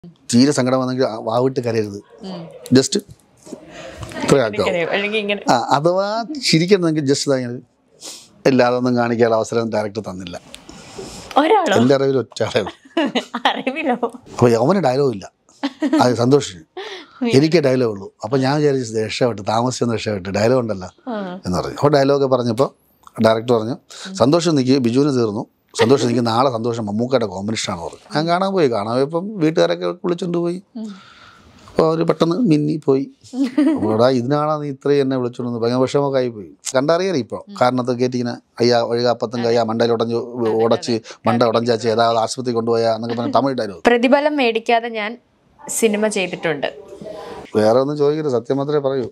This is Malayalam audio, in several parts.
തീരെ സങ്കടം വന്നെങ്കിൽ ആ വാവിട്ട് കരയരുത് ഉം. ജസ്റ്റ് ഇത്രയാക്കാം കരയും. അല്ലെങ്കിൽ ഇങ്ങനെ ആ അഥവാ ചിരിക്കണമെങ്കിൽ ജസ്റ്റ് ഇതാ ഇല്ലാതെ ഒന്നും കാണിക്കാനുള്ള അവസരം ഡയറക്ടർ തന്നില്ല ഒരാളോ എൻ്റെ അറിവിൽ ഒറ്റ ആളേ ഉള്ളൂ അറിവിലോ അപ്പോൾ അവന് ഡയലോഗ് ഇല്ല അത് സന്തോഷിച്ചു എനിക്ക് ഡയലോഗ് ഉള്ളൂ അപ്പോൾ ഞാൻ വിചാരിച്ചു രക്ഷപ്പെട്ട് താമസിച്ചൊന്ന് രക്ഷപ്പെട്ട് ഡയലോഗ് ഉണ്ടല്ലോ ആ. എന്ന് പറഞ്ഞു അപ്പോൾ ഡയലോഗ് പറഞ്ഞപ്പോൾ ഡയറക്ടർ പറഞ്ഞു സന്തോഷം നിൽക്കി ബിജുവിന് തീർന്നു സന്തോഷം നിൽക്കി നാളെ സന്തോഷം മമ്മൂക്കയുടെ കോമ്പിനേഷനാണ് പറഞ്ഞു ഞാൻ കാണാൻ പോയി കാണാൻ പോയപ്പം വീട്ടുകാരൊക്കെ വിളിച്ചുകൊണ്ട് പോയി അപ്പോൾ അവർ പെട്ടെന്ന് മിന്നി പോയി ഇവിടെ ഇതിനാണ് നീ ഇത്രയും എന്നെ വിളിച്ചോണ്ട് ഭയങ്കര വിഷമമൊക്കെ ആയി പോയി കണ്ടറിയാലോ ഇപ്പോൾ കാരണത്ത് കയറ്റി ഇങ്ങനെ അയ്യാ ഒഴുകാപ്പത്തും കയ്യാ മണ്ടയിൽ ഉടഞ്ഞു ഉടച്ച് മണ്ട ഉടഞ്ചാച്ച് ഏതാவது ആശുപത്രി കൊണ്ടുപോയാ എന്നൊക്കെ പറഞ്ഞ് തമിഴ് ഡയലോഗ് പ്രതിഫലം മേടിക്കാതെ ഞാൻ സിനിമ ചെയ്തിട്ടുണ്ട് വേറെ ഒന്നും ചോദിക്കരുത് സത്യം മാത്രമേ പറയൂ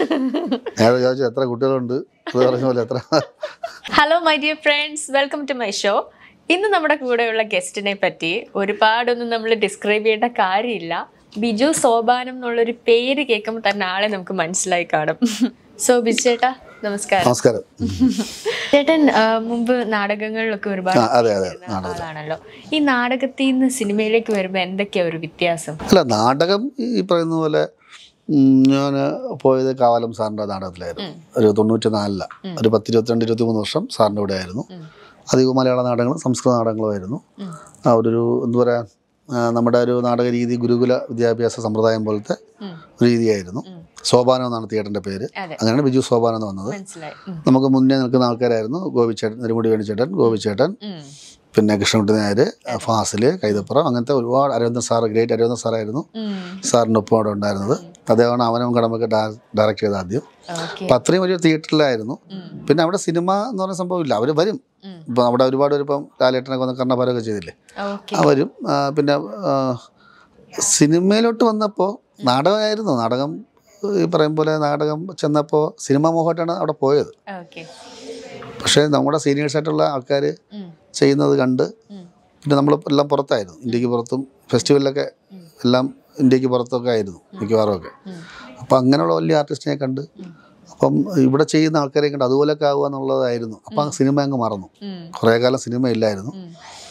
നേരെ ചോദിച്ചു എത്ര കുട്ടികളുണ്ട് അത് പറഞ്ഞ പോലെ എത്ര hello my dear friends welcome to my show ഇന്ന് നമ്മുടെ കൂടെയുള്ള ഗസ്റ്റിനെ പറ്റി ഒരുപാടൊന്നും നമ്മൾ ഡിസ്ക്രൈബ് ചെയ്യേണ്ട കാര്യമില്ല ബിജു സോപാനം എന്നുള്ളൊരു പേര് കേൾക്കുമ്പോൾ തന്നെ ആളെ നമുക്ക് മനസ്സിലായി കാണും സോ ബിജു ചേട്ടാ നമസ്കാരം നമസ്കാരം ചേട്ടൻ ആ, മുമ്പ് നാടകങ്ങളിലൊക്കെ ഒരുപാട് ആ, അതെ അതെ ചെയ്തിരുന്ന ആളാണല്ലോ ഈ നാടകത്തിൽ നിന്ന് സിനിമയിലേക്ക് വരുമ്പോൾ എന്തൊക്കെയാ ഒരു വ്യത്യാസം അല്ല നാടകം ഈ പറയുന്ന പോലെ ഞാൻ പോയത് കാവാലം സാറിൻ്റെ നാടകത്തിലായിരുന്നു ഒരു തൊണ്ണൂറ്റി നാലില ഒരു പത്തിരുപത്തിരണ്ട് ഇരുപത്തി മൂന്ന് വർഷം സാറിൻ്റെ കൂടെ ആയിരുന്നു അധികം മലയാള നാടകങ്ങളും സംസ്കൃത നാടകങ്ങളുമായിരുന്നു ആ ഒരു എന്താ പറയുക നമ്മുടെ ഒരു നാടക രീതി ഗുരുകുല വിദ്യാഭ്യാസ സമ്പ്രദായം പോലത്തെ ഉം. ഒരു രീതിയായിരുന്നു സോപാനം എന്നാണ് തിയേറ്ററിൻ്റെ പേര് അതെ അങ്ങനെയാണ് ബിജു സോപാനം എന്ന് വന്നത് മനസ്സിലായി ഉം. നമുക്ക് മുന്നേ നിൽക്കുന്ന ആൾക്കാരായിരുന്നു ഗോപിച്ചേട്ടൻ നെരുമുടി വേണിച്ചേട്ടൻ ഗോപിച്ചേട്ടൻ ഉം. പിന്നെ കൃഷ്ണകുട്ടി നായർ ഫാസിൽ കൈതപ്പുറം അങ്ങനത്തെ ഒരുപാട് അരവിന്ദൻ സാറ് ഗ്രേറ്റ് അരവിന്ദൻ സാറായിരുന്നു ഉം. സാറിൻ്റെ ഒപ്പം അവിടെ ഉണ്ടായിരുന്നത് അദ്ദേഹമാണ് അവനും കടമൊക്കെ ഡയറക്റ്റ് ചെയ്ത ആദ്യം ഓക്കെ അപ്പം അത്രയും വലിയ തിയേറ്ററിലായിരുന്നു പിന്നെ അവിടെ സിനിമ എന്ന് പറയുന്ന സംഭവം ഇല്ല അവർ വരും ഉം. ഇപ്പം അവിടെ ഒരുപാട് പേര് ഇപ്പം ലാലേട്ടനൊക്കെ വന്ന് കർണഭാരമൊക്കെ ചെയ്തില്ലേ ഓക്കെ ആ വരും ആ, പിന്നെ ആ, സിനിമയിലോട്ട് വന്നപ്പോൾ നാടകമായിരുന്നു നാടകം ഈ പറയും പോലെ നാടകം ചെന്നപ്പോൾ സിനിമ മോഹമായിട്ടാണ് അവിടെ പോയത് ഓക്കെ പക്ഷേ നമ്മുടെ സീനിയേഴ്സായിട്ടുള്ള ആൾക്കാർ ഉം. ചെയ്യുന്നത് കണ്ട് ഉം. പിന്നെ നമ്മൾ എല്ലാം പുറത്തായിരുന്നു ഇന്ത്യക്ക് പുറത്തും ഫെസ്റ്റിവലിലൊക്കെ എല്ലാം ഇന്ത്യക്ക് പുറത്തൊക്കെ ആയിരുന്നു മിക്കവാറും ഒക്കെ ഉം. അപ്പം അങ്ങനെയുള്ള വലിയ ആർട്ടിസ്റ്റിനെ കണ്ട് അപ്പം ഇവിടെ ചെയ്യുന്ന ആൾക്കാരെ കണ്ട് അതുപോലൊക്കെ ആവുക എന്നുള്ളതായിരുന്നു അപ്പം സിനിമ അങ്ങ് മറന്നു ഉം. കുറേ കാലം സിനിമ ഇല്ലായിരുന്നു ഉം.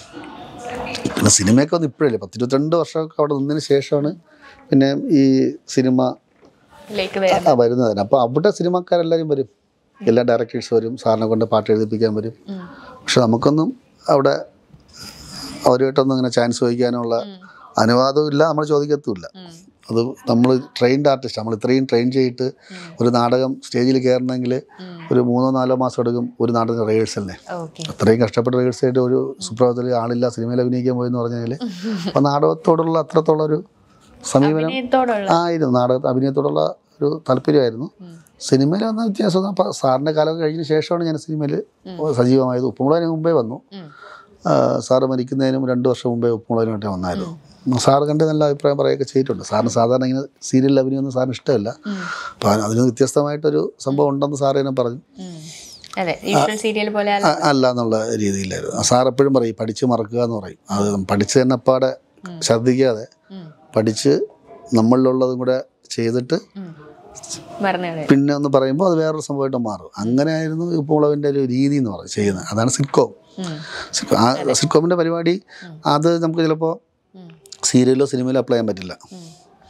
പിന്നെ സിനിമയൊക്കെ ഒന്നും ഇപ്പോഴല്ലേ പത്തിരുപത്തിരണ്ട് വർഷമൊക്കെ അവിടെ നിന്നതിന് ശേഷമാണ് പിന്നെ ഈ സിനിമ ലേക്ക് വരാം ആ വരുന്നത് തന്നെ അപ്പോൾ അവിടെ സിനിമക്കാരെല്ലാവരും വരും എല്ലാ ഡയറക്ടേഴ്സ് വരും സാറിനെ കൊണ്ട് പാട്ട് എഴുതിപ്പിക്കാൻ വരും ഉം. പക്ഷെ നമുക്കൊന്നും അവിടെ അവരുമായിട്ടൊന്നും അങ്ങനെ ചാൻസ് ചോദിക്കാനുള്ള അനുവാദവും ഇല്ല നമ്മൾ ചോദിക്കത്തുമില്ല ഉം. അത് നമ്മൾ ട്രെയിൻഡ് ആർട്ടിസ്റ്റ് നമ്മൾ ഇത്രയും ട്രെയിൻ ചെയ്തിട്ട് ഒരു നാടകം സ്റ്റേജിൽ കയറണമെങ്കിൽ ഉം. ഒരു മൂന്നോ നാലോ മാസം എടുക്കും ഒരു നാടക റിഹേഴ്സലിന് ഓക്കെ അത്രയും കഷ്ടപ്പെട്ട് റിഹേഴ്സ് ചെയ്തിട്ട് ഒരു സുപ്രഭാതത്തിൽ ആളില്ല സിനിമയിൽ അഭിനയിക്കാൻ പോയെന്ന് പറഞ്ഞാൽ അപ്പോൾ നാടകത്തോടുള്ള അത്രത്തോളം ഒരു സമീപനം അഭിനയത്തോടുള്ള ആയിരുന്നു നാടക അഭിനയത്തോടുള്ള ഒരു താല്പര്യമായിരുന്നു ഉം. സിനിമയിൽ വന്ന വ്യത്യാസം അപ്പോൾ സാറിൻ്റെ കാലം കഴിഞ്ഞ ശേഷമാണ് ഞാൻ സിനിമയിൽ സജീവമായത് ഉപ്പുമുളകിന് മുമ്പേ വന്നു ഉം. ആ, സാറ് മരിക്കുന്നതിനും രണ്ട് വർഷം മുമ്പേ ഉപ്പുമുളകിനായിട്ട് വന്നായിരുന്നു സാറ് കണ്ട് നല്ല അഭിപ്രായം പറയുകയൊക്കെ ചെയ്തിട്ടുണ്ട് സാറിന് സാധാരണ ഇങ്ങനെ സീരിയൽ അഭിനയൊന്നും സാറിന് ഇഷ്ടമല്ല ഉം. അപ്പോൾ അതിന് വ്യത്യസ്തമായിട്ടൊരു സംഭവം ഉണ്ടെന്ന് സാറ് തന്നെ പറഞ്ഞു ഉം. അതെ യൂഷ്വൽ സീരിയൽ പോലെ അല്ല ആ, അല്ല എന്നുള്ള രീതിയിലായിരുന്നു സാർ എപ്പോഴും പറയും പഠിച്ച് മറക്കുക എന്ന് പറയും അത് പഠിച്ച് തന്നെ അപ്പാടെ ഛർദ്ദിക്കാതെ ഉം. പഠിച്ച് നമ്മളിലുള്ളതും കൂടെ ചെയ്തിട്ട് ഉം. മറന്നു കളയും പിന്നെ ഒന്ന് പറയുമ്പോൾ അത് വേറൊരു സംഭവമായിട്ട് മാറും അങ്ങനെയായിരുന്നു ഉപ്പുമുളകിൻ്റെ ഒരു രീതി എന്ന് പറയുന്നത് ചെയ്യുന്നത് അതാണ് സിറ്റ്കോം ഉം. സിറ്റ്കോ- ആ സിറ്റ്കോമിൻ്റെ പരിപാടി അത് നമുക്ക് ചിലപ്പോൾ ഉം. സീരിയലോ സിനിമയിലോ അപ്ലൈ ചെയ്യാൻ പറ്റില്ല ഉം.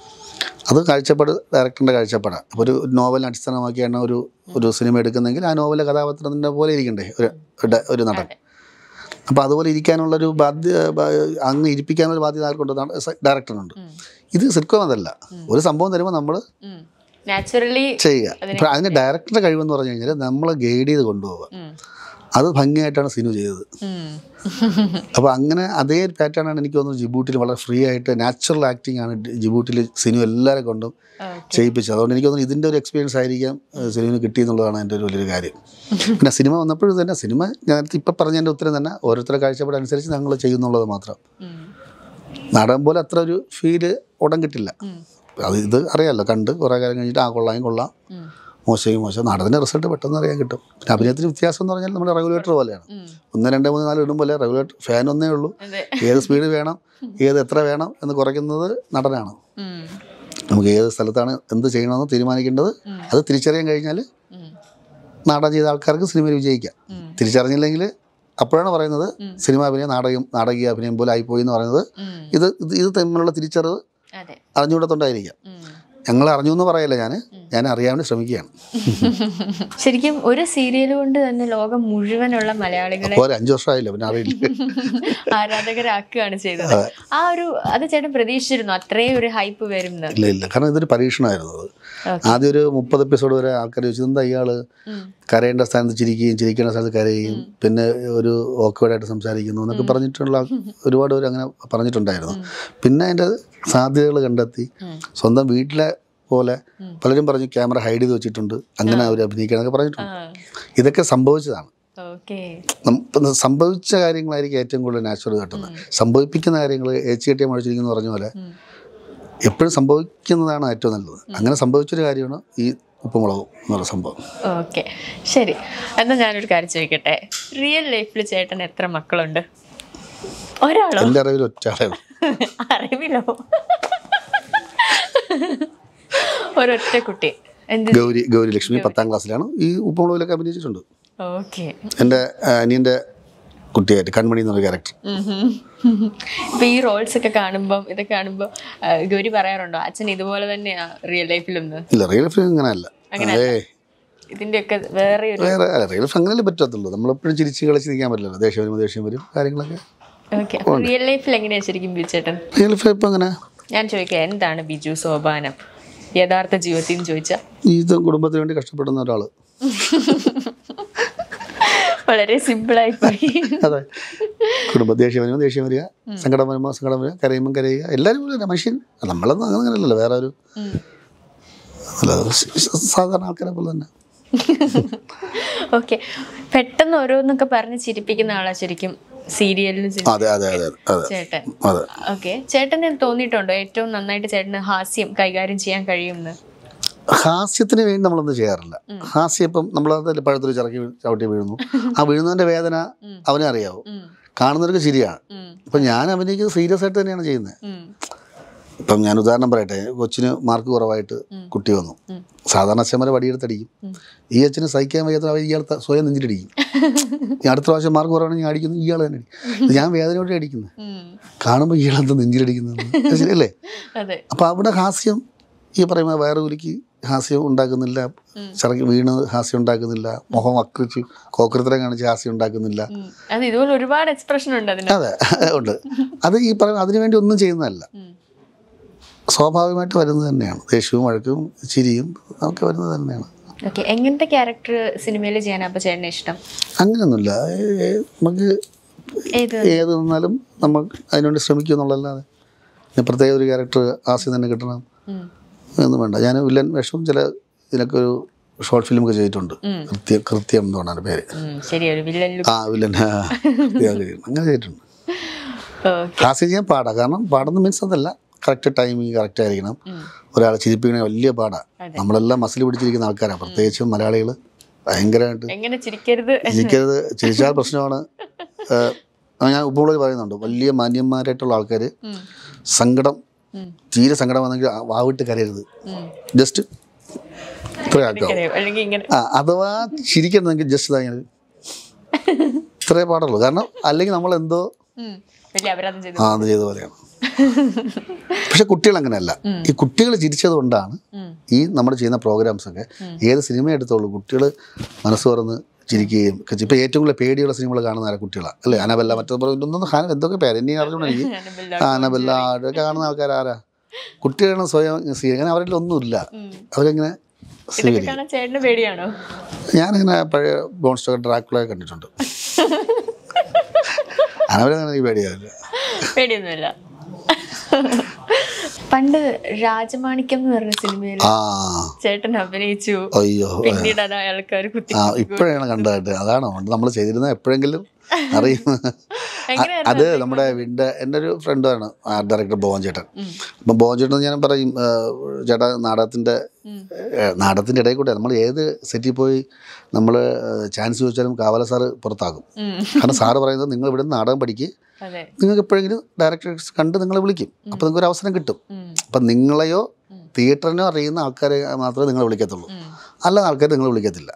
അത് കാഴ്ചപ്പാട് ഡയറക്ടറിൻ്റെ കാഴ്ചപ്പാടാണ് അപ്പോൾ ഒരു നോവലിനെ അടിസ്ഥാനമാക്കിയാണ് ഒരു ഒരു സിനിമ എടുക്കുന്നതെങ്കിൽ ആ നോവലിലെ കഥാപാത്രത്തിൻ്റെ പോലെ ഇരിക്കണ്ടേ ഒരു ഒരു- ഒരു നടൻ അതെ. അപ്പോൾ അതുപോലെ ഇരിക്കാനുള്ളൊരു ബാധ്യ ബ- അങ്ങ് ഇരിപ്പിക്കാനുള്ള ബാധ്യത ആർക്കുണ്ട് ഡയറക്ടറിനുണ്ട് ഉം. ഇത് സിറ്റ്കോം അതല്ല ഒരു സംഭവം തരുമ്പോൾ നമ്മൾ ഉം. നാച്ചുറലി ചെയ്യുക അപ്പോൾ അതിന് ഡയറക്ടറുടെ കഴിവെന്ന് പറഞ്ഞു കഴിഞ്ഞാൽ നമ്മൾ ഗൈഡ് ചെയ്ത് കൊണ്ടുപോവുക ഉം. അത് ഭംഗിയായിട്ടാണ് സിനു ചെയ്തത് ഉം. അപ്പോൾ അങ്ങനെ അതേ പാറ്റേൺ ആണ് എനിക്ക് തോന്നുന്നത് ജിബൂട്ടിൽ വളരെ ഫ്രീ ആയിട്ട് നാച്ചുറൽ ആക്ടിങ് ആണ് ജിബൂട്ടിൽ സിനു എല്ലാവരെ കൊണ്ടും ഓക്കെ ചെയ്യിപ്പിച്ചത് അതുകൊണ്ട് എനിക്ക് തോന്നുന്നു ഇതിൻ്റെ ഒരു എക്സ്പീരിയൻസ് ആയിരിക്കാം ഏഹ്, സിനുവിന് കിട്ടിയെന്നുള്ളതാണ് എൻ്റെ ഒരു വലിയൊരു കാര്യം പിന്നെ സിനിമ വന്നപ്പോഴും തന്നെ സിനിമ ഞാൻ നേരത്തെ ഇപ്പം പറഞ്ഞതിൻ്റെ ഉത്തരം തന്നെ ഓരോരുത്തരുടെ കാഴ്ചപ്പാട് അനുസരിച്ച് ഞങ്ങൾ ചെയ്യുന്നുള്ളത് മാത്രം ഉം. നാടകം പോലെ അത്ര ഒരു ഫീല് ഉടൻ കിട്ടില്ല ഉം. അത് ഇത് അറിയാമല്ലോ കണ്ട് കുറേ കാലം കഴിഞ്ഞിട്ട് ആ കൊള്ളാം കൊള്ളാം ഉം. മോശം മോശം നാടകത്തിൻ്റെ റിസൾട്ട് പെട്ടെന്ന് അറിയാൻ കിട്ടും പിന്നെ അഭിനയത്തിന് വ്യത്യാസം എന്ന് പറഞ്ഞാൽ നമ്മുടെ റെഗുലേറ്റർ പോലെയാണ് ഉം. ഒന്ന് രണ്ട് മൂന്ന് നാല് ഇടുമ്പോൾ റെഗുലേറ്റർ ഫാൻ ഒന്നേ ഉള്ളൂ അതെ ഏത് സ്പീഡ് വേണം ഏത് എത്ര വേണം എന്ന് കുറയ്ക്കുന്നത് നടനാണ് ഉം. നമുക്ക് ഏത് സ്ഥലത്താണ് എന്ത് ചെയ്യണമെന്ന് തീരുമാനിക്കേണ്ടത് അത് തിരിച്ചറിയാൻ കഴിഞ്ഞാൽ ഉം. നാടകം ചെയ്ത ആൾക്കാർക്ക് സിനിമയിൽ വിജയിക്കാം ഉം. തിരിച്ചറിഞ്ഞില്ലെങ്കിൽ അപ്പോഴാണ് പറയുന്നത് സിനിമാ അഭിനയം നാടകം നാടകീയ അഭിനയം പോലെ ആയിപ്പോയി എന്ന് പറയുന്നത് ഉം. ഇത് ഇത് ഇത് തമ്മിലുള്ള തിരിച്ചറിവ് അതെ അറിഞ്ഞുകൂടത്തുണ്ടായിരിക്കാം ഉം. ഞങ്ങൾ അറിഞ്ഞു എന്ന് പറയല്ല ഞാൻ ഞാൻ അറിയാൻ വേണ്ടി ശ്രമിക്കുകയാണ് ശരിക്കും ഒരു സീരിയൽ കൊണ്ട് തന്നെ ലോകം മുഴുവനുള്ള മലയാളികളെ അപ്പോൾ ഒരു അഞ്ച് വർഷമായില്ല പിന്നെ അറിയില്ല ആരാധകരാക്കുകയാണ് ചെയ്തത് ആ ഒരു അത് ചേട്ടൻ പ്രതീക്ഷിച്ചിരുന്നു അത്രയും ഒരു ഹൈപ്പ് വരും എന്ന് ഇല്ല ഇല്ല കാരണം ഇതൊരു പരീക്ഷണമായിരുന്നു അത് Okay. ആദ്യം ഒരു മുപ്പത് എപ്പിസോഡ് വരെ ആൾക്കാർ ചോദിച്ചു എന്താ ഇയാള് ഉം. കരയേണ്ട സ്ഥാനത്ത് ചിരിക്കുകയും ചിരിക്കേണ്ട സ്ഥാനത്ത് കരയുകയും പിന്നെ ഒരു ഓക്വേഡായിട്ട് സംസാരിക്കുന്നു എന്നൊക്കെ പറഞ്ഞിട്ടുള്ള ഒരുപാട് പേര് അങ്ങനെ പറഞ്ഞിട്ടുണ്ടായിരുന്നു പിന്നെ അതിൻ്റെ സാധ്യതകൾ കണ്ടെത്തി ഉം. സ്വന്തം വീട്ടിലെ പോലെ പലരും പറഞ്ഞു ക്യാമറ ഹൈഡ് ചെയ്ത് വെച്ചിട്ടുണ്ട് അങ്ങനെ അവർ അഭിനയിക്കണമെന്നൊക്കെ പറഞ്ഞിട്ടുണ്ട് ആ ഇതൊക്കെ സംഭവിച്ചതാണ് ഓക്കെ നം- ഇപ്പം സംഭവിച്ച കാര്യങ്ങളായിരിക്കും ഏറ്റവും കൂടുതൽ നാച്ചുറൽ കിട്ടുന്നത് സംഭവിപ്പിക്കുന്ന കാര്യങ്ങൾ ഏച്ചി കെട്ടിയ മഴിച്ചിരിക്കുന്നു പറഞ്ഞ പോലെ എപ്പോഴും സംഭവിക്കുന്നതാണ് ഏറ്റവും നല്ലത് അങ്ങനെ സംഭവിച്ചൊരു കാര്യമാണ് ഈ ഉപ്പുമുളകും എന്നുള്ള സംഭവം ഓക്കെ ശരി എന്നാൽ ഞാനൊരു കാര്യം ചോദിക്കട്ടെ റിയൽ ലൈഫിൽ ചേട്ടൻ എത്ര മക്കളുണ്ട് ഒരാളോ എൻ്റെ അറിവിൽ ഒറ്റ ആളേ ഉള്ളൂ. അറിവിലോ ഒരൊറ്റ കുട്ടി എന്ത് ഗൗരി ഗൗരി ലക്ഷ്മി പത്താം ക്ലാസ്സിലാണ് ഈ ഉപ്പുമുളകിലൊക്കെ അഭിനയിച്ചിട്ടുണ്ട് ഓക്കെ എൻ്റെ ആ, അനിയൻ്റെ കുട്ടിയായിട്ട് കൺമണി എന്നൊരു ക്യാരക്ടർ ഇപ്പൊ ഈ റോൾസ് ഒക്കെ കാണുമ്പോൾ ഇതൊക്കെ കാണുമ്പോൾ ഗൗരി പറയാറുണ്ടോ അച്ഛൻ ഇതുപോലെ തന്നെയാ റിയൽ ലൈഫിലൊന്ന് ഇല്ല റിയൽ ലൈഫ് അങ്ങനെയല്ല ഏ ഇതിന്റെയൊക്കെ വേറെ ഒരു വേറെ അല്ല റിയൽ ലൈഫ് അങ്ങനെയല്ലേ പറ്റത്തുള്ളൂ നമ്മളെപ്പോഴും ചിരിച്ച് കളിച്ച് നിൽക്കാൻ പറ്റില്ലല്ലോ ദേഷ്യം വരുമ്പോൾ ദേഷ്യം വരും കാര്യങ്ങളൊക്കെ ഓക്കെ റിയൽ ലൈഫിൽ എങ്ങനെയാ ശരിക്കും ബിജു ചേട്ടൻ റിയൽ ലൈഫ് ഇപ്പം അങ്ങനെ ഞാൻ ചോദിക്കാം എന്താണ് ബിജു സോപാനം യഥാർത്ഥ ജീവിതത്തിൽ നിന്ന് ചോദിച്ചാൽ ജീവിതം കുടുംബത്തിന് വേണ്ടി കഷ്ടപ്പെടുന്ന ഒരാൾ വളരെ സിമ്പിളായി പോയി അതെ കുടുംബ ദേഷ്യം വരുമ്പോൾ ദേഷ്യം വരിക സങ്കടം വരുമ്പോൾ സങ്കടം വരിക കരയുമ്പോൾ കരയുക എല്ലാവരും പോലെ തന്നെ മനുഷ്യൻ നമ്മളൊന്നും അങ്ങനെ അങ്ങനെയല്ലല്ലോ വേറെ ഒരു ഉം. അല്ല സ- സ- സാധാരണ ആൾക്കാരെ പോലെ തന്നെ ഓക്കെ പെട്ടെന്ന് ഓരോന്നൊക്കെ പറഞ്ഞ് ചിരിപ്പിക്കുന്ന ആളാ ശരിക്കും സീരിയലിന് അതെ അതെ അതെ അതെ ചേട്ടൻ അതെ ഓക്കെ ചേട്ടന് തോന്നിയിട്ടുണ്ടോ ഏറ്റവും നന്നായിട്ട് ചേട്ടന് ഹാസ്യം കൈകാര്യം ചെയ്യാൻ കഴിയുമെന്ന് ഹാസ്യത്തിന് വേണ്ടി നമ്മളൊന്നും ചെയ്യാറില്ല ഹാസ്യം ഇപ്പം നമ്മളത് പഴത്തൊരു ചിറക്കി വീ- ചവിട്ടി വീഴുന്നു ആ വീഴുന്നതിൻ്റെ വേദന അവനെ അറിയാവൂ ഉം. കാണുന്നവർക്ക് ശരിയാണ് ഉം. ഇപ്പം ഞാൻ അഭിനയിക്കുന്നത് സീരിയസ് ആയിട്ട് തന്നെയാണ് ചെയ്യുന്നത് ഉം. ഇപ്പം ഞാൻ ഉദാഹരണം പറയട്ടെ കൊച്ചിന് മാർക്ക് കുറവായിട്ട് കുട്ടി വന്നു സാധാരണ അച്ഛന്മാരെ വടിയെടുത്തടിക്കും ഈ അച്ഛന് സഹിക്കാൻ വയ്യാത്ത അവർ ഇയാൾ ത- സ്വയം നെഞ്ചിലടിക്കും ഈ അടുത്ത പ്രാവശ്യം മാർക്ക് കുറവാണെങ്കിൽ ഞാൻ അടിക്കുന്നു ഇയാൾ തന്നെ അടിക്കും ഇത് ഞാൻ വേദനയോടെ അടിക്കുന്നത് ഉം. കാണുമ്പോൾ ഇയാളെന്താ നെഞ്ചിലടിക്കുന്നത് അത് ശരിയല്ലേ അതെ അപ്പോൾ അവിടെ ഹാസ്യം ഈ പറയുന്ന വയറ് കുലുക്കി ഹാസ്യം ഉണ്ടാക്കുന്നില്ല ചിറക്കി വീണ് ഹാസ്യം ഉണ്ടാക്കുന്നില്ല മുഖം അക്രിച്ച് കോക്കൃത്തരം കാണിച്ച് ഹാസ്യം ഉണ്ടാക്കുന്നില്ല ഉം. അത് ഇതുപോലെ ഒരുപാട് എക്സ്പ്രഷൻ ഉണ്ട് അതിന് അതെ ഉണ്ട് അത് ഈ പറയുന്ന അതിനു വേണ്ടി ഒന്നും ചെയ്യുന്നതല്ല ഉം. സ്വാഭാവികമായിട്ട് വരുന്നത് തന്നെയാണ് ദേഷ്യവും വഴക്കും ചിരിയും ഒക്കെ വരുന്നത് തന്നെയാണ് ഓക്കെ എങ്ങനത്തെ ക്യാരക്ടർ സിനിമയിൽ ചെയ്യാനാ അപ്പൊ ചേട്ടന് ഇഷ്ടം അങ്ങനെയൊന്നുമില്ല ഏ- ഏ- നമുക്ക് ഏത് ഏത് നിന്നാലും നമ്മൾ അതിനുവേണ്ടി ശ്രമിക്കും എന്നുള്ളതല്ലാതെ ഇനി പ്രത്യേക ഒരു ക്യാരക്ടർ ആസ്യം തന്നെ കിട്ടണം ഉം. ഒന്നും വേണ്ട ഞാൻ വില്ലൻ വേഷവും ചില ഇതിനൊക്കെ ഒരു ഷോർട്ട് ഫിലിം ഒക്കെ ചെയ്തിട്ടുണ്ട് കൃത്യം കൃത്യം എന്ന് പറഞ്ഞാൽ പേര് ഉം. ശരി ഒരു വില്ലൻ ആ വില്ലൻ ആ, കൃത്യം ഒക്കെ ചെയ്തിട്ടുണ്ട്. അങ്ങനെ ചെയ്തിട്ടുണ്ട് ഓക്കെ ഹാസ്യം ചെയ്യാൻ പാടാണ് കാരണം പാടുന്ന മീൻസ് അതല്ല കറക്റ്റ് ടൈമിങ് കറക്റ്റ് ആയിരിക്കണം ഒരാളെ ചിരിപ്പിക്കണേ വലിയ പാടാണ് നമ്മളെല്ലാം മസിൽ പിടിച്ചിരിക്കുന്ന ആൾക്കാരാണ് പ്രത്യേകിച്ചും മലയാളികൾ ഭയങ്കരമായിട്ട് എങ്ങനെ ചിരിക്കരുത് ചിരിക്കരുത് ചിരിച്ചാൽ പ്രശ്നമാണ് ഏഹ്, ഞാൻ ഉപ്പുമുളക് പറയുന്നുണ്ട് വലിയ മാന്യന്മാരായിട്ടുള്ള ആൾക്കാർ ഉം. സങ്കടം ഉം. തീരെ സങ്കടം വന്നെങ്കിൽ ആ വാവിട്ട് കരയരുത് ഉം. ജസ്റ്റ് ഇത്ര ആക്കാം ഇങ്ങനെ, അല്ലെങ്കിൽ ഇങ്ങനെ ആ അഥവാ ചിരിക്കണമെങ്കിൽ ജസ്റ്റ് ഇതാ ഇങ്ങനെ ഇത്രേ പാടുള്ളൂ കാരണം അല്ലെങ്കിൽ നമ്മൾ എന്തോ ഉം. വലിയ അപരാധം ചെയ്തു ആ അത് ചെയ്ത പോലെയാണ് പക്ഷെ കുട്ടികൾ അങ്ങനെയല്ല ഈ കുട്ടികൾ ചിരിച്ചത് കൊണ്ടാണ് ഉം. ഈ നമ്മൾ ചെയ്യുന്ന പ്രോഗ്രാംസ് ഒക്കെ ഏത് സിനിമ എടുത്തോളൂ കുട്ടികൾ മനസ്സ് തുറന്ന് ചിരിക്കുകയും ഒക്കെ ചെയ്യും. ഇപ്പൊ ഏറ്റവും കൂടുതൽ പേടിയുള്ള സിനിമകൾ കാണുന്ന ആരാ കുട്ടികളാണ് അല്ലേ അനബല്ല മറ്റൊന്നും ഹാന എന്തൊക്കെ പേര് എന്നെ അറിഞ്ഞോണ്ട് എനിക്ക് അനബെല്ല, ആ, അനബല്ല അതൊക്കെ കാണുന്ന ആൾക്കാർ ആരാ കുട്ടികളാണ് സ്വയം സ്വീകരിക്കാൻ അവരിൽ ഒന്നുമില്ല അവരെങ്ങനെ ഇതൊക്കെ സ്വീകരിക്കും കാണാൻ ചേട്ടന് പേടിയാണോ ഞാനിങ്ങനെ പഴയ ബോൺസ്റ്റോക്ക് ഡ്രാക്കുളൊക്കെ കണ്ടിട്ടുണ്ട് അനബല്ല എനിക്ക് പേടിയാവില്ല പേടിയൊന്നുമില്ല പണ്ട് രാജമാണിക്യം എന്ന് പറഞ്ഞ സിനിമയിൽ ആ ചേട്ടൻ അഭിനയിച്ചു അയ്യോ പിന്നീട് അത് അയാൾക്കാർ കുത്തി ആ ഇപ്പോഴാണ് കണ്ടതായിട്ട് അതാണോ നമ്മൾ ചെയ്തിരുന്ന എപ്പോഴെങ്കിലും അറിയും എങ്ങനെയായിരുന്നു അത് നമ്മുടെ വീടിൻ്റെ എൻ്റെ ഒരു ഫ്രണ്ടാണ് ആർട്ട് ഡയറക്ടർ ഭോവൻ ചേട്ടൻ അപ്പം ഭോവൻ ചേട്ടൻ ഞാൻ പറയും ആ, ചേട്ടാ നാടകത്തിൻ്റെ നാടകത്തിൻ്റെ ഇടയിൽ കൂടെ നമ്മൾ ഏത് സെറ്റിൽ പോയി നമ്മൾ ചാൻസ് ചോദിച്ചാലും കാവല സാറ് പുറത്താക്കും ഉം. കാരണം സാറ് പറയുന്നത് നിങ്ങൾ ഇവിടെ നിന്ന് നാടകം പഠിക്കുക അതെ നിങ്ങൾക്ക് എപ്പോഴെങ്കിലും ഡയറക്ടേഴ്സ് കണ്ട് നിങ്ങളെ വിളിക്കും അപ്പോൾ നിങ്ങൾക്ക് ഒരു അവസരം കിട്ടും ഉം. അപ്പം നിങ്ങളെയോ തിയേറ്ററിനോ അറിയുന്ന ആൾക്കാരെ മാത്രമേ നിങ്ങളെ വിളിക്കത്തുള്ളൂ ഉം. അല്ലാതെ ആൾക്കാർ നിങ്ങളെ വിളിക്കത്തില്ല ഉം.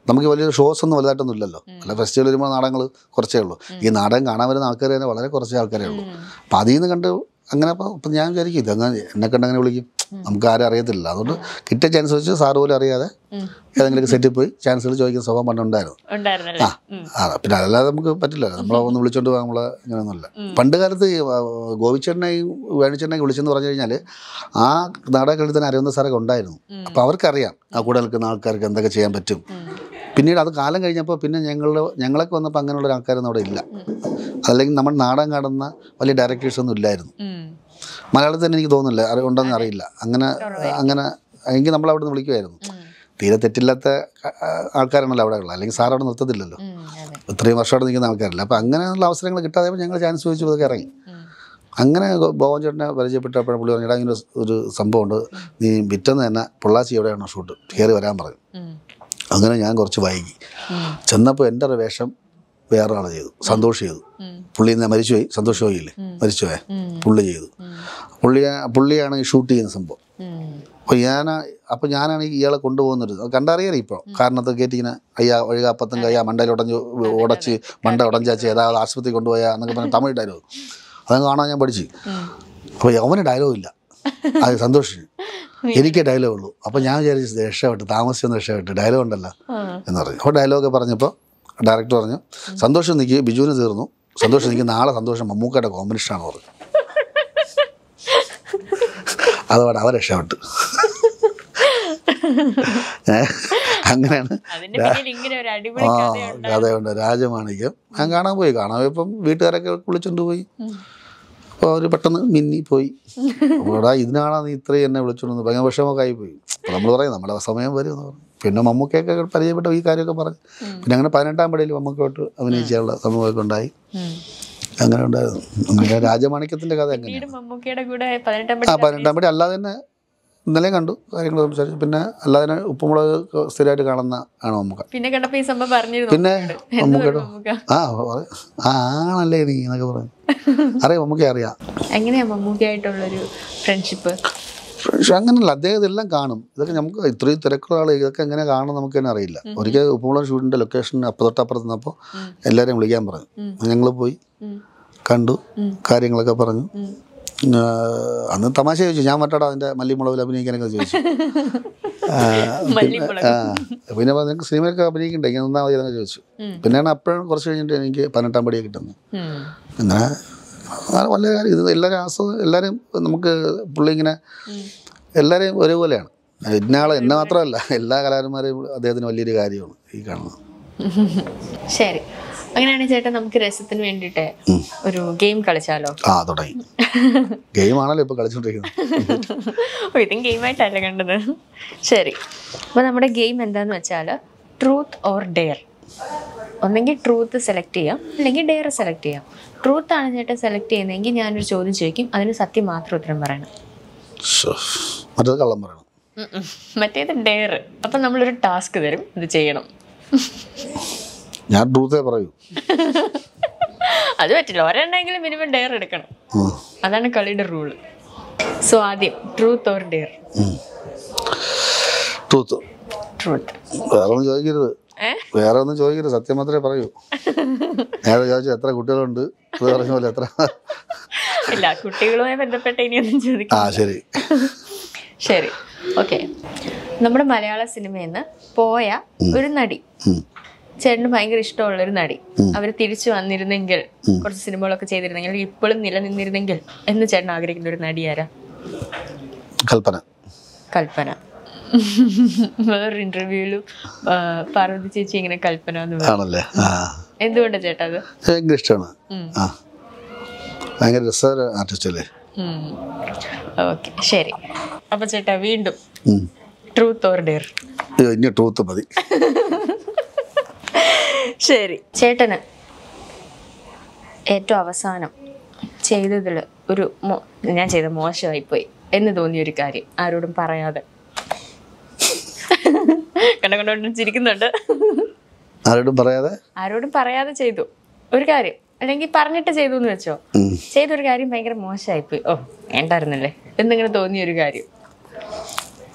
നമുക്ക് വലിയൊരു ഷോസ് ഒന്നും വലുതായിട്ടൊന്നും ഇല്ലല്ലോ അല്ല ഫെസ്റ്റിവൽ വരുമ്പോൾ നാടകങ്ങൾ കുറച്ചേ ഉള്ളൂ ഈ നാടകം കാണാൻ വരുന്ന ആൾക്കാർ തന്നെ വളരെ കുറച്ച് ആൾക്കാരേ ഉള്ളൂ അപ്പം അതിൽ നിന്ന് കണ്ട് അങ്ങനെ അപ്പോൾ ഇപ്പം ഞാൻ വിചാരിക്കും ഇതങ്ങനെ എന്നെ കണ്ട് അങ്ങനെ വിളിക്കും നമുക്ക് ആരും അറിയത്തില്ല അതുകൊണ്ട് കിട്ടിയ ചാൻസ് വെച്ച് സാറ് പോലും അറിയാതെ ഉം. ഏതെങ്കിലും സെറ്റിൽ പോയി ചാൻസുകൾ ചോദിക്കുന്ന സ്വഭാവം പണ്ടുണ്ടായിരുന്നു ഉണ്ടായിരുന്നല്ലേ ഉം. ആ പിന്നെ അതല്ലാതെ നമുക്ക് പറ്റില്ല നമ്മളെ ഒന്ന് വിളിച്ചോണ്ട് പോകാൻ നമ്മളെ ഇങ്ങനെയൊന്നുമില്ല പണ്ട് കാലത്ത് ഈ, ആ, ഗോപിച്ചേട്ടനെയും വേണിച്ചേട്ടനെയും വിളിച്ചെന്ന് പറഞ്ഞു കഴിഞ്ഞാൽ ആ നാടകങ്ങളിൽ തന്നെ അറിയുന്ന സാറൊക്കെ ഉണ്ടായിരുന്നു അപ്പോൾ അവർക്കറിയാം ആ കൂടെ നിൽക്കുന്ന ആൾക്കാർക്ക് എന്തൊക്കെ ചെയ്യാൻ പറ്റും പിന്നീട് അത് കാലം കഴിഞ്ഞപ്പോൾ പിന്നെ ഞങ്ങളുടെ ഞങ്ങളൊക്കെ വന്നപ്പോൾ അങ്ങനെയുള്ള ഒരു ആൾക്കാരൊന്നും അവിടെ ഇല്ല അല്ലെങ്കിൽ നമ്മൾ നാടകം കാണുന്ന വലിയ ഡയറക്ടേഴ്സ് ഒന്നും ഇല്ലായിരുന്നു ഉം. മലയാളത്തിൽ തന്നെ എനിക്ക് തോന്നുന്നില്ല അറി ഉണ്ടെന്ന് അറിയില്ല അങ്ങനെ അങ്ങനെ എങ്കിൽ നമ്മൾ അവിടെ നിന്ന് വിളിക്കുമായിരുന്നു ഉം. തീരെ തെറ്റില്ലാത്ത ആ, ആൾക്കാരാണല്ലോ അവിടെ ഉള്ളത് അല്ലെങ്കിൽ സാർ അവിടെ നിർത്തത്തില്ലല്ലോ ഉം. അതെ ഇത്രയും വർഷമായിട്ട് നിൽക്കുന്ന ആൾക്കാരല്ല അപ്പോൾ അങ്ങനെയുള്ള അവസരങ്ങൾ കിട്ടാതെ ഞങ്ങൾ ചാൻസ് ചോദിച്ചു ഇതൊക്കെ ഇറങ്ങി ഉം. അങ്ങനെ ബോവൻ ചേട്ടനെ പരിചയപ്പെട്ടപ്പോഴും പുള്ളി പറഞ്ഞു "എടാ, ഇങ്ങനെ ഒരു- ഒരു സംഭവമുണ്ട് നീ വിറ്റെന്ന് തന്നെ പൊള്ളാച്ചി എവിടെയാണോ ഷൂട്ട് കയറി വരാൻ പറഞ്ഞു ഉം. അങ്ങനെ ഞാൻ കുറച്ച് വൈകി ഉം. ചെന്നപ്പോൾ എൻ്റെ ഒരു വേഷം വേറെ ആൾ ചെയ്തു സന്തോഷ് ചെയ്തു ഉം. പുള്ളി ഇന്ന് മരിച്ചുപോയി സന്തോഷ് പോയില്ലേ മരിച്ചുപോയ ഉം. പുള്ളി ചെയ്തു പുള്ളി പുള്ളിയാണ് ഈ ഷൂട്ട് ചെയ്യുന്ന സംഭവം ഉം. അപ്പോൾ ഞാൻ അപ്പോൾ ഞാനാണ് ഇയാളെ കൊണ്ടുപോകുന്നത് അത് കണ്ടറിയാം ഇപ്പോൾ കാരണത്ത് കയറ്റി ഇങ്ങനെ അയ്യാ ഒഴുക അപ്പത്തും അയ്യാ മണ്ടയിൽ ഉടഞ്ഞു ഉടച്ച് മണ്ട ഉടഞ്ചാച്ച് ഏതാவது ആശുപത്രി കൊണ്ടുപോയാ എന്നൊക്കെ പറഞ്ഞ് തമിഴ് ഡയലോഗ് അതങ്ങ് കാണാൻ ഞാൻ പഠിച്ചു ഉം. അപ്പോൾ അവന് ഡയലോഗ് ഇല്ല അത് സന്തോഷിച്ചു എനിക്ക് ഡയലോഗ് ഉള്ളൂ അപ്പോൾ ഞാൻ വിചാരിച്ചു രക്ഷപ്പെട്ട് താമസിച്ചൊന്ന് രക്ഷപ്പെട്ട് ഡയലോഗ് ഉണ്ടല്ലോ ആ. എന്ന് പറഞ്ഞു അപ്പോൾ ഡയലോഗ് പറഞ്ഞപ്പോൾ ഡയറക്ടർ പറഞ്ഞു സന്തോഷം നിൽക്കി ബിജുവിന് തീർന്നു സന്തോഷം നിൽക്കി നാളെ സന്തോഷം മമ്മൂക്കയുടെ കോമ്പിനേഷനാണ് പറഞ്ഞു അതോടെ അവൻ രക്ഷപ്പെട്ടു ഏ? അങ്ങനെയാണ് അതിന്റെ പിന്നിൽ ഇങ്ങനെ ഒരു അടിപൊളി ആ കഥയുണ്ട് കഥയുണ്ട് രാജമാണിക്യം ഞാൻ കാണാൻ പോയി കാണാൻ പോയപ്പം വീട്ടുകാരൊക്കെ വിളിച്ചോണ്ട് പോയി അപ്പോൾ അവർ പെട്ടെന്ന് മിന്നി പോയി അവിടെ ഇതിനാണ് നീ ഇത്രയും എന്നെ വിളിച്ചോണ്ട് വന്നത്? ഭയങ്കര വിഷമമൊക്കെ ആയിപ്പോയി അപ്പോൾ നമ്മൾ പറയും നമ്മുടെ സമയം വരും എന്ന് പറഞ്ഞു പിന്നെ മമ്മൂക്കയൊക്കെ പരിചയപ്പെട്ട ഈ കാര്യമൊക്കെ പറഞ്ഞു പിന്നെ അങ്ങനെ പതിനെട്ടാം പടിയിൽ മമ്മൂക്കോട്ട് അഭിനയിക്കാനുള്ള സംഭവമൊക്കെ ഉണ്ടായി ഉം. അങ്ങനെ ഉണ്ടായിരുന്നു അങ്ങനെ രാജമാണിക്യത്തിൻ്റെ കഥ എങ്ങനെയാണ് പിന്നീട് മമ്മൂക്കയുടെ കൂടെ പതിനെട്ടാം ആ പടി പതിനെട്ടാം പടി അല്ലാതെ തന്നെ ഇന്നലെ കണ്ടു കാര്യങ്ങൾ സംസാരിച്ചു പിന്നെ അല്ലാതെ തന്നെ ഉപ്പുമുളക് സ്ഥിരമായിട്ട് കാണുന്ന ആണ് മമ്മൂക്ക പിന്നെ കണ്ടപ്പോ ഈ സംഭവം പറഞ്ഞിരുന്നു പിന്നെ എന്ത് മമ്മൂക്കയുടെ പറഞ്ഞു മമ്മൂക്ക ആ പറ- ആ ആണല്ലേ നീ എന്നൊക്കെ പറഞ്ഞു അറിയാം മമ്മൂക്ക അറിയാം എങ്ങനെയാ മമ്മൂക്കയായിട്ടുള്ളൊരു ഫ്രണ്ട്ഷിപ്പ് പക്ഷെ അങ്ങനല്ല അദ്ദേഹം ഇതെല്ലാം കാണും ഇതൊക്കെ നമുക്ക് ഇത്രയും തിരക്കുള്ള ആൾ ഇതൊക്കെ എങ്ങനെ കാണും നമുക്ക് തന്നെ അറിയില്ല ഒരിക്കൽ ഉപ്പുമുളക് ഷൂട്ടിൻ്റെ ലൊക്കേഷൻ അപ്പുറത്തപ്പുറത്ത് നിന്നപ്പോൾ എല്ലാവരെയും വിളിക്കാൻ പറഞ്ഞു ഞങ്ങൾ പോയി ഉം. കണ്ടു കാര്യങ്ങളൊക്കെ പറഞ്ഞു ഉം. ആ, അന്ന് തമാശ ചോദിച്ചു ഞാൻ മറ്റാടാ അതിൻ്റെ മല്ലിമുളകിൽ അഭിനയിക്കാനൊക്കെ ചോദിച്ചു ആ, മല്ലിമുളക് ആ പിന്നെ പറഞ്ഞു, നിനക്ക് സിനിമയൊക്കെ അഭിനയിക്കണ്ടേ ഇങ്ങനെ നിന്നാൽ മതി എന്നൊക്കെ ചോദിച്ചു ഉം. പിന്നെയാണ് അപ്പോഴും കുറച്ച് കഴിഞ്ഞിട്ട് എനിക്ക് പതിനെട്ടാം പടിയെ കിട്ടുന്നത് ഉം. അങ്ങനെ അങ്ങനെ വലിയ കാര്യം ഇത് എല്ലാവരും ആസ്വദ എല്ലാവരും നമുക്ക് പുള്ളി ഇങ്ങനെ എല്ലാവരെയും ഒരേപോലെയാണ് ഇന്നയാൾ എന്നെ മാത്രമല്ല എല്ലാ കലാകാരന്മാരെയും അദ്ദേഹത്തിന് വലിയൊരു കാര്യമാണ് ഈ കാണുന്നത് ശരി അങ്ങനെയാണെങ്കിൽ ചേട്ടാ നമുക്ക് രസത്തിന് വേണ്ടിയിട്ട് ഒരു ഗെയിം കളിച്ചാലോ ആ തുടങ്ങി ഗെയിമാണല്ലോ ഇപ്പോൾ കളിച്ചുകൊണ്ടിരിക്കുന്നത് ഓ ഇതും ഗെയിമായിട്ടല്ല കണ്ടത് ശരി അപ്പോൾ നമ്മുടെ ഗെയിം എന്താന്ന് വെച്ചാൽ ട്രൂത്ത് ഓർ ഡെയർ ഒന്നെങ്കിൽ ട്രൂത്ത് സെലക്ട് ചെയ്യാം അല്ലെങ്കിൽ ഡെയർ സെലക്ട് ചെയ്യാം ട്രൂത്ത് ആണ് ചേട്ടൻ സെലക്ട് ചെയ്യുന്നതെങ്കിൽ ഞാനൊരു ചോദ്യം ചോദിക്കും അതിന് സത്യം മാത്രം ഉത്തരം പറയണം ശ്ശോ. മറ്റേത് കള്ളം പറയണം ഉം ഉം. മറ്റേത് ഡെയർ അപ്പം നമ്മളൊരു ടാസ്ക് തരും ഇത് ചെയ്യണം ഞാൻ ട്രൂത്തേ പറയൂ അത് പറ്റില്ല ഒരെണ്ണമെങ്കിലും മിനിമം ഡെയർ എടുക്കണം ഉം. അതാണ് കളിയുടെ റൂള് സോ ആദ്യം ട്രൂത്ത് ഓർ ഡെയർ ഉം. ട്രൂത്ത് ട്രൂത്ത് വേറെ ഒന്നും ചോദിക്കരുത് ഏ വേറെ ഒന്നും ചോദിക്കരുത് സത്യം മാത്രമേ പറയൂ നേരെ ചോദിച്ചു എത്ര കുട്ടികളുണ്ട് അത് പറഞ്ഞ പോലെ എത്ര ഇല്ല കുട്ടികളുമായി ബന്ധപ്പെട്ട ഇനിയൊന്നും ആ ചോദിക്കാം ശരി ശരി ഓക്കെ നമ്മുടെ മലയാള സിനിമയിൽ നിന്ന് പോയ ഒരു നടി ഉം. ചേട്ടന് ഭയങ്കര ഇഷ്ടമുള്ള ഒരു നടി അവർ തിരിച്ചു വന്നിരുന്നെങ്കിൽ കുറച്ച് സിനിമകളൊക്കെ ചെയ്തിരുന്നെങ്കിൽ ഇപ്പോഴും നിലനിന്നിരുന്നെങ്കിൽ എന്ന് ചേട്ടൻ ആഗ്രഹിക്കുന്ന ഒരു നടി ആരാ കൽപ്പന കൽപ്പന വേറൊരു ഇന്റർവ്യൂവിലും പാർവതി ചേച്ചി ഇങ്ങനെ കൽപ്പന എന്ന് പറഞ്ഞു ആണല്ലേ ആ എന്തുകൊണ്ടാ ചേട്ടാ അത് ഭയങ്കര ഇഷ്ടമാണ് ഉം. ആ ഭയങ്കര രസകര ആർട്ടിസ്റ്റ് അല്ലേ ഓക്കെ ശരി അപ്പൊ ചേട്ടാ വീണ്ടും ഉം. ട്രൂത്ത് ഓർ ഡെയർ അയ്യോ, ഇനി ട്രൂത്ത് മതി ശരി ചേട്ടന് ഏറ്റവും അവസാനം ചെയ്തതിൽ ഒരു മോ- ഞാൻ ചെയ്ത മോശമായിപ്പോയി എന്ന് തോന്നിയ ഒരു കാര്യം ആരോടും പറയാതെ കണ്ട കണ്ടോണ്ട് ചിരിക്കുന്നുണ്ട് ആരോടും പറയാതെ ആരോടും പറയാതെ ചെയ്തു ഒരു കാര്യം അല്ലെങ്കിൽ പറഞ്ഞിട്ട് ചെയ്തു എന്ന് വെച്ചോ ഉം. ചെയ്തൊരു കാര്യം ഭയങ്കര മോശമായിപ്പോയി ഓ വേണ്ടായിരുന്നല്ലേ എന്നിങ്ങനെ തോന്നിയ ഒരു കാര്യം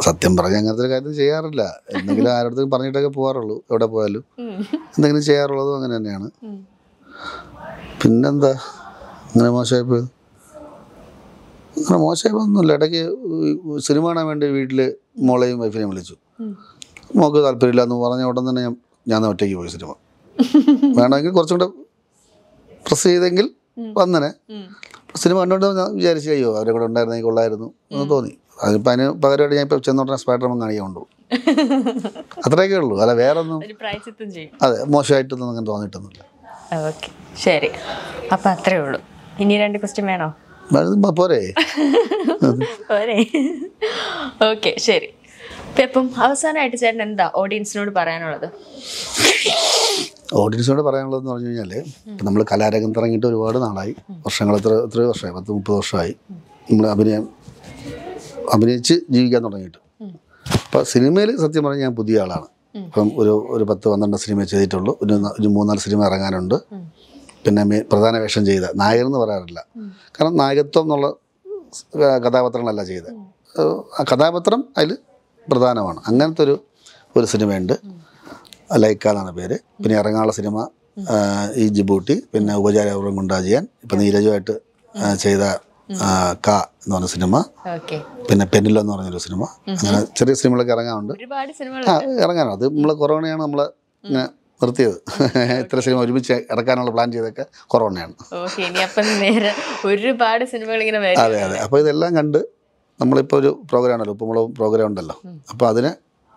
സത്യം പറഞ്ഞ അങ്ങനത്തെ ഒരു കാര്യം ചെയ്യാറില്ല എന്തെങ്കിലും ആരോടത്തും പറഞ്ഞിട്ടൊക്കെ പോകാറുള്ളൂ എവിടെ പോയാലും ഉം. എന്തെങ്കിലും ചെയ്യാറുള്ളതും അങ്ങനെ തന്നെയാണ് ഉം. പിന്നെന്താ അങ്ങനെ മോശമായി പോയത് അങ്ങനെ മോശമായി പോയൊന്നുമില്ല ഇടയ്ക്ക് ഈ സിനിമ കാണാൻ വേണ്ടി വീട്ടിൽ മോളെയും വൈഫിനെയും വിളിച്ചു ഉം. മോൾക്ക് താല്പര്യമില്ല എന്ന് പറഞ്ഞ ഉടൻ തന്നെ ഞാൻ ഞാൻ ഒറ്റയ്ക്ക് പോയി സിനിമ വേണമെങ്കിൽ കുറച്ചും കൂടെ പ്രസ് ചെയ്തെങ്കിൽ വന്നനെ ഉം. സിനിമ കണ്ടുകൊണ്ട് ഞാൻ വിചാരിച്ചു അയ്യോ അവരെ കൂടെ ഉണ്ടായിരുന്നെങ്കിൽ കൊള്ളായിരുന്നു എന്ന് തോന്നി അതിപ്പോൾ അതിന് പകരമായിട്ട് ഞാൻ ഇപ്പോൾ ചെന്നോട്ടനെ സ്പൈഡർമാൻ കാണിക്കാൻ കൊണ്ടു അത്രയൊക്കെ ഉള്ളൂ അല്ല വേറെ ഒന്നും ഒരു പ്രായച്ചിത്തം ചെയ്യും അതെ മോശമായിട്ടൊന്നും അങ്ങനെ തോന്നിയിട്ടൊന്നുമില്ല ഓക്കെ ശരി അപ്പൊ അത്രേ ഉള്ളൂ ഇനി രണ്ട് ക്വസ്റ്റ്യൻ വേണോ അത് പോരെ പോരെ ഓക്കെ ശരി ഇപ്പൊ ഇപ്പം അവസാനമായിട്ട് ചേട്ടൻ എന്താ ഓഡിയൻസിനോട് പറയാനുള്ളത് ഓഡിയൻസിനോട് പറയാനുള്ളതെന്ന് പറഞ്ഞു കഴിഞ്ഞാൽ ഇപ്പം നമ്മൾ കലാരംഗത്ത് ഇറങ്ങിയിട്ട് ഒരുപാട് നാളായി വർഷങ്ങൾ എത്ര എത്രയോ വർഷമായി പത്ത് മുപ്പത് വർഷമായി നമ്മൾ അഭിനയം അഭിനയിച്ച് ജീവിക്കാൻ തുടങ്ങിയിട്ട് അപ്പോൾ സിനിമയിൽ സത്യം പറഞ്ഞാൽ ഞാൻ പുതിയ ആളാണ് ഇപ്പം ഒരു ഒരു പത്ത് പന്ത്രണ്ട് സിനിമ ചെയ്തിട്ടുള്ളൂ ഒരു ന- ഒരു മൂന്നാല് സിനിമ ഇറങ്ങാനുണ്ട് പിന്നെ മെ- പ്രധാന വേഷം ചെയ്ത നായകൻ എന്ന് പറയാറില്ല കാരണം നായകത്വം എന്നുള്ള സ് കഥാപാത്രങ്ങളല്ല ചെയ്തത് ആ കഥാപാത്രം അതിൽ പ്രധാനമാണ് അങ്ങനത്തെ ഒരു ഒരു സിനിമയുണ്ട് ലൈക്ക എന്നാണ് പേര് പിന്നെ ഇറങ്ങാനുള്ള സിനിമ ആ, ഈ ജിബൂട്ടി പിന്നെ ഉപചാരപൂർവ്വം കൊണ്ടാജിയാൻ ഇപ്പം നീരജുമായിട്ട് ആ, ചെയ്ത ആ, ക എന്ന് പറഞ്ഞ സിനിമ ഓക്കെ പിന്നെ പെന്നിലോ എന്ന് പറഞ്ഞൊരു സിനിമ അങ്ങനെ ചെറിയ സിനിമകളൊക്കെ ഇറങ്ങാനുണ്ട് ഒരുപാട് സിനിമകൾ ആ ഇറങ്ങാനോ അത് നമ്മൾ കൊറോണയാണ് നമ്മൾ ഇങ്ങനെ നിർത്തിയത് ഇത്ര സിനിമ ഒരുമിച്ച് ഇറക്കാനുള്ള പ്ലാൻ ചെയ്തൊക്കെ കൊറോണയാണ് ഓക്കെ ഇനി അപ്പം നേരെ ഒരുപാട് സിനിമകൾ ഇങ്ങനെ വരും അതെ അതെ അപ്പോൾ ഇതെല്ലാം കണ്ട് നമ്മളിപ്പോൾ ഒരു പ്രോഗ്രാം ഉണ്ടല്ലോ ഉപ്പുമുളകും പ്രോഗ്രാം ഉണ്ടല്ലോ അപ്പോൾ അതിനെ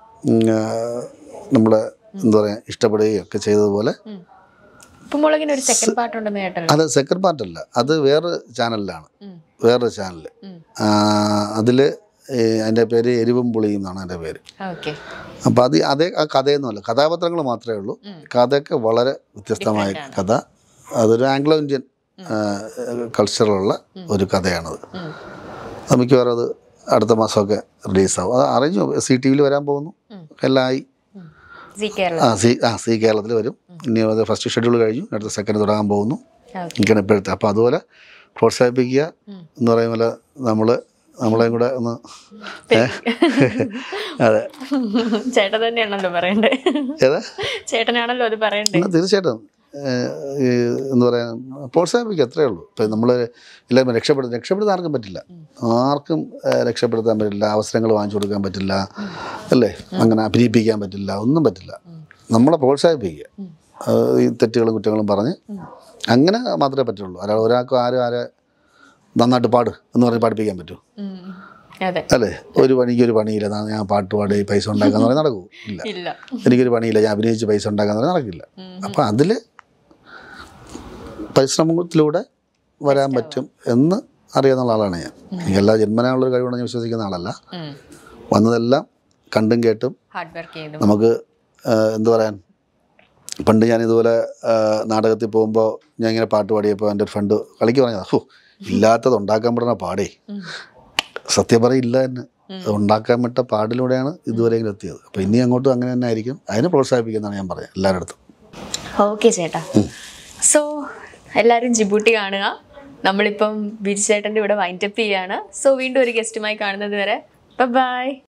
നമ്മൾ എന്താ പറയുക ഇഷ്ടപ്പെടുകയും ഒക്കെ ചെയ്തതുപോലെ ഉപ്പുമുളകിന് ഒരു സെക്കൻഡ് പാർട്ട് ഉണ്ടെന്ന് കേട്ടല്ലോ അത് സെക്കൻഡ് പാർട്ടല്ല അത് വേറെ ചാനലിലാണ് ഉം. വേറൊരു ചാനൽ ഉം. അതിൽ അതിൻ്റെ പേര് എരിവും പുളിയും എന്നാണ് എൻ്റെ പേര് ഓക്കെ അപ്പോൾ അത് അതേ ആ കഥയൊന്നുമല്ല കഥാപാത്രങ്ങൾ മാത്രമേ ഉള്ളൂ ഉം. കഥയൊക്കെ വളരെ വ്യത്യസ്തമായ കഥ അതൊരു ആംഗ്ലോ ഇന്ത്യൻ കൾച്ചറുള്ള ഒരു കഥയാണത് ഉം. അത് മിക്കവാറും അത് അടുത്ത മാസമൊക്കെ റിലീസാവും അത് അറിഞ്ഞു സി ടി വിയിൽ വരാൻ പോകുന്നു ഉം. എല്ലാം ആയി സി കേരള ആ സി ആ സി കേരളത്തിൽ വരും ഇനി അത് ഫസ്റ്റ് ഷെഡ്യൂൾ കഴിഞ്ഞു അടുത്ത സെക്കൻഡ് തുടങ്ങാൻ പോകുന്നു ഓക്കെ എനിക്കാണ് ഇപ്പോഴത്തെ അപ്പോൾ അതുപോലെ പ്രോത്സാഹിപ്പിക്കുക ഉം. എന്ന് പറയുന്ന പോലെ നമ്മൾ നമ്മളെയും കൂടെ ഒന്ന് ഏ? അതെ ചേട്ടൻ തന്നെയാണല്ലോ പറയണ്ടേ ഏതാ ചേട്ടനാണല്ലോ അത് പറയണ്ടേ എന്നാ തീർച്ചയായിട്ടും ഏഹ്, ഈ എന്താ പറയുക പ്രോത്സാഹിപ്പിക്കുക അത്രേ ഉള്ളൂ ഇപ്പം നമ്മൾ എല്ലാവരും രക്ഷപ്പെടുത്ത രക്ഷപ്പെടുത്താൻ ആർക്കും പറ്റില്ല ആർക്കും ഏഹ്, രക്ഷപ്പെടുത്താൻ പറ്റില്ല അവസരങ്ങൾ വാങ്ങിച്ചു കൊടുക്കാൻ പറ്റില്ല അല്ലേ അങ്ങനെ അഭിനയിപ്പിക്കാൻ പറ്റില്ല ഒന്നും പറ്റില്ല നമ്മളെ പ്രോത്സാഹിപ്പിക്കുക ഏഹ്, ഈ തെറ്റുകളും കുറ്റങ്ങളും പറഞ്ഞ് അങ്ങനെ മാത്രമേ പറ്റുള്ളൂ അല്ലാതെ ഒരാൾക്കും ആരും ആരെ നന്നായിട്ട് പാട് എന്ന് പറഞ്ഞ് പഠിപ്പിക്കാൻ പറ്റൂ ഉം. അതെ അല്ലേ ഒരു പണിക്ക് ഒരു പണിയില്ല നാ- ഞാൻ പാട്ട് പാടി പൈസ ഉണ്ടാക്കാന്ന് പറഞ്ഞാൽ നടക്കൂ ഇല്ല ഇല്ല എനിക്കൊരു പണിയില്ല ഞാൻ അഭിനയിച്ച് പൈസ ഉണ്ടാക്കാന്ന് പറഞ്ഞാൽ നടക്കില്ല ഉം. അപ്പം അതിൽ പരിശ്രമത്തിലൂടെ വരാൻ പറ്റും എന്ന് അറിയാവുന്ന ആളാണ് ഞാൻ എനിക്ക് എല്ലാ ജന്മനാളുള്ളൊരു കഴിവുണ്ടെന്ന് ഞാൻ വിശ്വസിക്കുന്ന ആളല്ല ഉം. വന്നതെല്ലാം കണ്ടും കേട്ടും ഹാർഡ് വർക്ക് ചെയ്തു നമുക്ക് എന്തു പറയാൻ പണ്ട് ഞാൻ ഇതുപോലെ ആ, നാടകത്തിൽ പോകുമ്പോൾ ഞാൻ ഇങ്ങനെ പാട്ട് പാടിയപ്പോൾ എൻ്റെ ഒരു ഫ്രണ്ട് കളിക്ക് പറഞ്ഞതാ ഹോ ഇല്ലാത്തത് ഉണ്ടാക്കാൻ പറ്റുന്ന പാടേ ഉം. സത്യം പറയില്ല തന്നെ അത് ഉണ്ടാക്കാൻ വിട്ട പാടിലൂടെയാണ് ഇതുവരെയെങ്കിലും എത്തിയത് അപ്പോൾ ഇനി അങ്ങോട്ടും അങ്ങനെ തന്നെ ആയിരിക്കും അതിനെ പ്രോത്സാഹിപ്പിക്കുന്നതാണ് ഞാൻ പറഞ്ഞത് എല്ലാവരുടെ അടുത്തും ഓക്കെ ചേട്ടാ സോ എല്ലാവരും ജിബൂട്ടി കാണുക നമ്മളിപ്പം ബിജു ചേട്ടൻ്റെ ഇവിടെ വൈൻഡപ്പ് ചെയ്യാണ് സോ വീണ്ടും ഒരു ഗസ്റ്റുമായി കാണുന്നത് വരെ ബൈ